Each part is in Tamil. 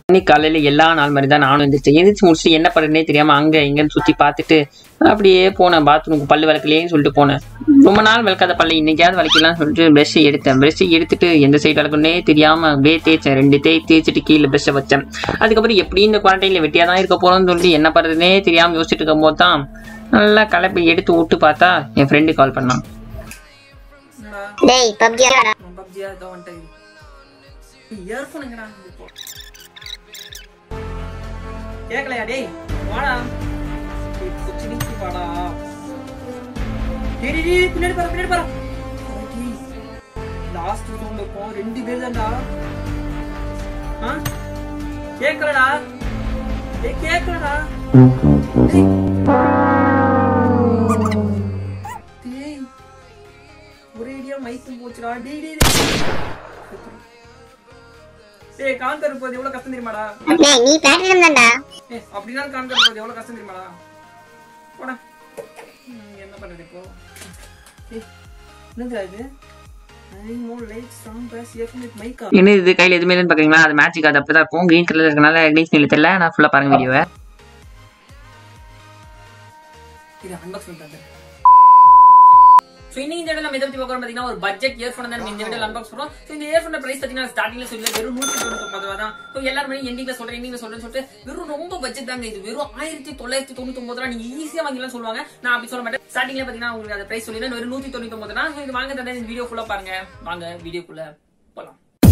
இன்னைக்கு காலையில எல்லா நாள் மாதிரி தான் நானும் எந்திரிச்சேன் எந்திரிச்சு முடிச்சுட்டு என்ன பண்ணுறதுனே தெரியாம அங்க இங்கன்னு சுத்தி பார்த்துட்டு அப்படியே போனேன் பாத்ரூமுக்கு பல்லு விளக்கலையேன்னு சொல்லிட்டு போனேன் ரொம்ப நாள் விளக்காத பல்லு இன்னைக்காவது விளக்கலாம்னு சொல்லிட்டு ப்ரெஷ் எடுத்தேன் ப்ரெஷ் எடுத்துட்டு எந்த சைடு விளக்குன்னே தெரியாம அப்படியே தேய்ச்சேன் ரெண்டு தேய் தேய்ச்சிட்டு கீழே ப்ரெஷ்ஷை வச்சேன் அதுக்கப்புறம் எப்படி இந்த குவாரண்டைன்ல வெட்டியா தான் இருக்க போறோம்னு சொல்லிட்டு என்ன பண்றதுனே தெரியாம யோசிச்சுட்டு இருக்கும் போது தான் நல்லா கலப்பி எடுத்து விட்டு பார்த்தா என் ஃப்ரெண்டு கால் பண்ணான் என்னடா டேய் பப்ஜி ஆடா பப்ஜியா தான் வந்துட்டேன் இயர்ஃபோன் எங்கடா இப்போ கேட்கலையா டேய் வாடா டேய், கொச்சி நிக்கி வாடா டேய் டேய், டேய் பின்னாடி பாரு பின்னாடி பாரு லாஸ்ட் ரூம்ல இருக்கோம் ரெண்டு பேர் தான்டா ஆ கேட்கலடா டேய் கேட்கலடா டேய் ஒரேடியா மைக்கும் போச்சுடா டேய் டேய் டேய். டேய் காந்தர் இருப்பது எவ்வளவு கஷ்டம் தெரியுமாடா டேய் நீ பிளாட்டினம் தான்டா ஏய் அப்படின்னா காந்தர் இருப்பது எவ்வளவு கஷ்டம் தெரியுமாடா போடா ம், என்ன பண்றது இப்போ ஏய் என்னடா இது I more light strong bass earphone with மைக்கா என்ன இது கையில் எதுவுமே இல்லைன்னு பார்க்குறீங்களா அது மேட்சிக் அது அப்படி தான் இருக்கும் க்ரீன் கலர் இருக்கனால க்ரீன் ஸ்மெல் தெரியல நான் ஃபுல்லாக பாருங்க வீடியோவை இது அன்பாக்ஸ் பண்ணிட்டாங்க ஸோ இன்னைக்கு இந்த வீடியோ நம்ம எதை பத்தி பார்க்கறோம் பார்த்தீங்கன்னா ஒரு பட்ஜெட் இயர்ஃபோன் தான் நம்ம இந்த வீடியோ அன்பாக்ஸ் பண்ணுறோம் ஸோ இந்த இயர்ஃபோன் பிரைஸ் பார்த்தீங்கன்னா ஸ்டார்டிங்ல சொல்லி வெறும் நூற்றி தொண்ணூத்தி ரூபா தான் ஸோ எல்லாருமே எண்டிங்ல சொல்றேன் எண்டிங்ல சொல்றேன்னு சொல்லிட்டு வெறும் ரொம்ப பட்ஜெட் தாங்க இது வெறும் ஆயிரத்தி தொள்ளாயிரத்தி தொண்ணூத்தி ஒன்பது ரூபா நீங்க ஈஸியா வாங்கிலாம் சொல்லுவாங்க நான் அப்படி சொல்ல மாட்டேன் ஸ்டார்டிங்ல பார்த்தீங்கன்னா உங்களுக்கு அந்த பிரைஸ் சொல்லி வெறும் நூற்றி தொண்ணூத்தி ஒன்பது தான் இது வாங்க தந்தா இந்த வீடியோ ஃபுல்லா பாருங்க வாங்க வீடியோக்குள்ள போலாம்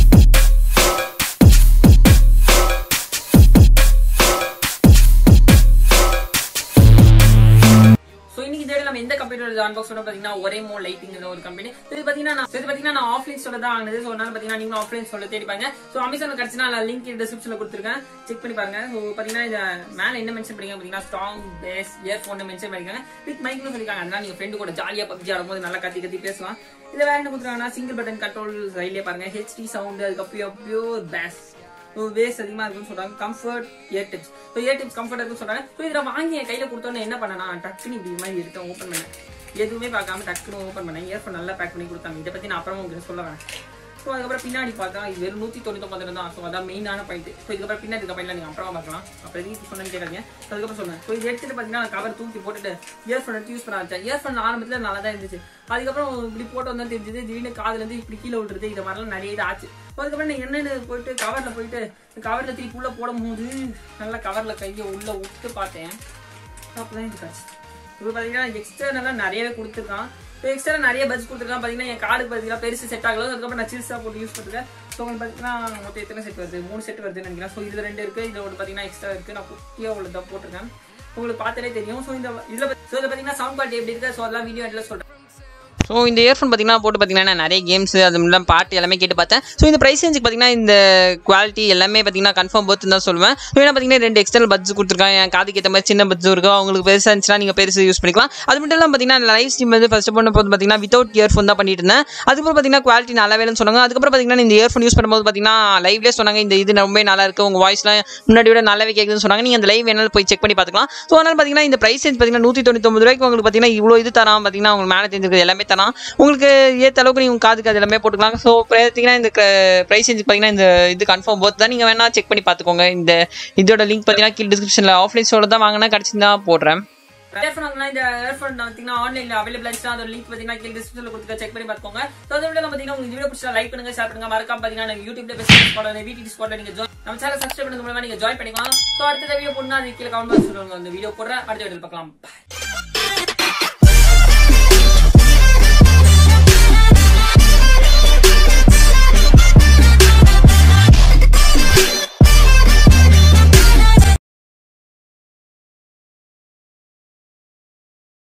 ஸோ இன்னைக்கு இந்த video நம்ம எந்த கம்பெனியோட அன்பாக்ஸ் பண்ண பார்த்தீங்கன்னா ஒரே மோ லைட்டிங் ஒரு கம்பெனி இது பார்த்தீங்கன்னா நான் இது பார்த்தீங்கன்னா நான் ஆஃப்லைன் சொல்ல தான் ஆனது ஸோ அதனால பார்த்தீங்கன்னா நீங்களும் ஆஃப்லைன் சொல்ல தேடிப்பாங்க ஸோ அமேசான் கிடச்சினா நான் லிங்க் டிஸ்கிரிப்ஷனில் கொடுத்துருக்கேன் செக் பண்ணி பாருங்க ஸோ பார்த்தீங்கன்னா இது மேலே என்ன மென்ஷன் பண்ணிருக்காங்க பார்த்தீங்கன்னா ஸ்ட்ராங் பேஸ் இயர்ஃபோன் மென்ஷன் பண்ணிருக்காங்க வித் மைக்னு சொல்லிருக்காங்க அதனால நீங்க ஃப்ரெண்டு கூட ஜாலியாக பப்ஜி ஆடும்போது நல்லா கத்தி கத்தி பேசலாம் இதில் வேற என்ன கொடுத்துருக்காங்கன்னா சிங்கிள் பட்டன் கண்ட்ரோல் சைட்லேயே பாருங்க ஹெச்டி சவுண்ட் அதுக்கப்புறம் பியூர் பேஸ் வேஸ் அதிகமா இருக்குன்னு சொல்றாங்க comfort ear tips so ear tips comfort இருக்குன்னு சொல்றாங்க ஸோ இதில் வாங்கி என் கையில கொடுத்தோன்னே என்ன பண்ணனா டக்குன்னு இப்படி மாதிரி எடுத்து ஓப்பன் பண்ணேன் எதுவுமே பார்க்காம டக்குன்னு ஓப்பன் பண்ணேன் இயர்ஃபோன் நல்லா பேக் பண்ணி கொடுத்தாங்க இதை பத்தி நான் அப்புறமா உங்களுக்கு சொல்ல வரேன் ஸோ அதுக்கப்புறம் பின்னாடி பார்த்தா இது வெறும் நூற்றி தொண்ணூத்தொம்பது தான் ஸோ அதான் மெயினான பாயிண்ட் ஸோ இதுக்கப்புறம் பின்னாடி இருக்க பாயிண்ட்ல நீங்கள் அப்புறமா பார்க்கலாம் அப்புறம் எதுக்கு சொன்னேன்னு கேட்காதீங்க So அதுக்கப்புறம் சொன்னேன் ஸோ இது எடுத்துட்டு பார்த்தீங்கன்னா கவர் தூக்கி போட்டுட்டு இயர்ஃபோன் எடுத்து யூஸ் பண்ண ஆரம்பிச்சேன் இயர்ஃபோன் ஆரம்பத்தில் நல்லா தான் இருந்துச்சு அதுக்கப்புறம் இப்படி போட்டு வந்தா தெரிஞ்சது திடீர்னு காதுல இருந்து இப்படி கீழே விழுறது இது மாதிரிலாம் நிறைய இது ஆச்சு So அதுக்கப்புறம் நான் என்னன்னு போயிட்டு கவர்ல போயிட்டு கவர்ல திருப்பி உள்ள போடும்போது நல்லா கவர்ல கையை உள்ள விட்டு பார்த்தேன் அப்பதான் இது காட்சி இப்போ பார்த்தீங்கன்னா எக்ஸ்டர்னலாக நிறையவே கொடுத்துருக்கான் இப்போ எக்ஸ்ட்ரா நிறைய பட்ஜ் கொடுத்துருக்கான் பார்த்தீங்கன்னா என் கார்டு பார்த்தீங்கன்னா பெருசு செட் ஆகல அதுக்கப்புறம் நான் சிறுசாக போட்டு யூஸ் பண்ணிருக்கேன் ஸோ உங்களுக்கு பார்த்தீங்கன்னா மொத்தம் எத்தனை செட் வருது மூணு செட் வருதுன்னு நினைக்கிறேன் ஸோ இதில் ரெண்டு இருக்குது இதில் ஒன்று பார்த்தீங்கன்னா எக்ஸ்ட்ரா இருக்குது நான் குட்டியாக உள்ள தான் போட்டிருக்கேன் உங்களுக்கு பார்த்தாலே தெரியும் ஸோ இந்த இதில் ஸோ இதில் பார்த்தீங்கன்னா சவுண்ட் குவாலிட்டி எப்படி இருக்குது ஸோ அதெல்லாம் வீடியோ எல்லாம் சொல்கிறேன் ஸோ இந்த இயர்ஃபோன் பார்த்தீங்கன்னா போட்டு பார்த்தீங்கன்னா நான் நிறைய கேம்ஸ் அது இல்லாமல் பாட்டு எல்லாமே கேட்டு பார்த்தேன் ஸோ இந்த ப்ரைஸ் ரேஞ்சுக்கு பார்த்தீங்கன்னா இந்த குவாலிட்டி எல்லாமே பார்த்தீங்கன்னா கன்ஃபார்ம் போத்து தான் சொல்லுவேன் ஸோ ஏன்னா பார்த்தீங்கன்னா ரெண்டு எக்ஸ்டர்னல் பட்ஸ் கொடுத்துருக்காங்க என் காதுக்கு ஏற்ற மாதிரி சின்ன பட்ஸ் இருக்கும் அவங்களுக்கு பெருசாக இருந்துச்சுன்னா நீங்கள் பெருசு யூஸ் பண்ணிக்கலாம் அது மட்டும் இல்லாமல் பார்த்தீங்கன்னா லைவ் ஸ்ட்ரீம் வந்து ஃபஸ்ட் பண்ண போது பார்த்தீங்கன்னா வித்தவுட் இயர்ஃபோன் தான் பண்ணிட்டு இருந்தேன் அதுக்கப்புறம் பார்த்தீங்கன்னா குவாலிட்டி நல்லா வேணும்னு சொன்னாங்க அதுக்கப்புறம் பார்த்தீங்கன்னா இந்த இயர்ஃபோன் யூஸ் பண்ணும்போது பார்த்தீங்கன்னா லைவ்லேயே சொன்னாங்க இந்த இது ரொம்ப நல்லா இருக்கு உங்கள் வாய்ஸ்லாம் முன்னாடி விட நல்லாவே கேட்குதுன்னு சொன்னாங்க நீங்கள் அந்த லைவ் வேணாலும் போய் செக் பண்ணி பார்த்துக்கலாம் ஸோ அதனால பார்த்தீங்கன்னா இந்த ப்ரைஸ் ரேஞ்ச் பார்த்தீங்கன்னா நூற்றி தொண்ணூத்தொம்பது ரூபாய்க்கு உங்களுக்கு பார்த்தீங்கன்னா இவ்வளோ இது தரான் பார்த்தீங்கன்னா உங்களுக்கு மேலே தெரிஞ்சிருக்கு எல்லாமே தரான் உங்களுக்கு ஏற்ற அளவுக்கு நீங்கள் காதுக்கு அது எல்லாமே போட்டுக்கலாம் ஸோ பார்த்தீங்கன்னா இந்த ப்ரைஸ் ரேஞ்சுக்கு பார்த்தீங்கன்னா இந்த இது கன்ஃபார்ம் போத்து தான் நீங்கள் வேணால் செக் பண்ணி பார்த்துக்கோங்க இந்த இதோட லிங்க் பார்த்தீங்கன்னா கீழ் டிஸ்கிரிப்ஷனில் ஆஃப்லைன் ஸ்டோர் தான் வாங்கினா கிடச்சிருந்தா போடுறேன் இயர்ஃபோன் வாங்கினா இந்த இயர்ஃபோன் பார்த்தீங்கன்னா ஆன்லைன்ல அவைலபிள் ஆச்சுன்னா அதோட லிங்க் பார்த்தீங்கன்னா கீழே டிஸ்கிரிப்ஷன்ல கொடுத்துருக்க செக் பண்ணி பார்த்துக்கோங்க ஸோ அதை விட பார்த்தீங்கன்னா உங்களுக்கு வீடியோ பிடிச்சா லைக் பண்ணுங்க ஷேர் பண்ணுங்க மறக்காம பார்த்தீங்கன்னா நம்ம யூடியூப்ல பெஸ்ட் ஸ்பாட் வீட்டு ஸ்பாட்ல நீங்க join- நம்ம சேனல் சப்ஸ்கிரைப் பண்ணது மூலமா நீங்க ஜாயின் பண்ணிக்கலாம் ஸோ அடுத்த வீடியோ போடணும் அது கீழே கமெண்ட் பாக்ஸ் சொல்லுவாங்க அந்த வீடியோ போடுற அடுத்த வீடியோ பார்க்கலாம்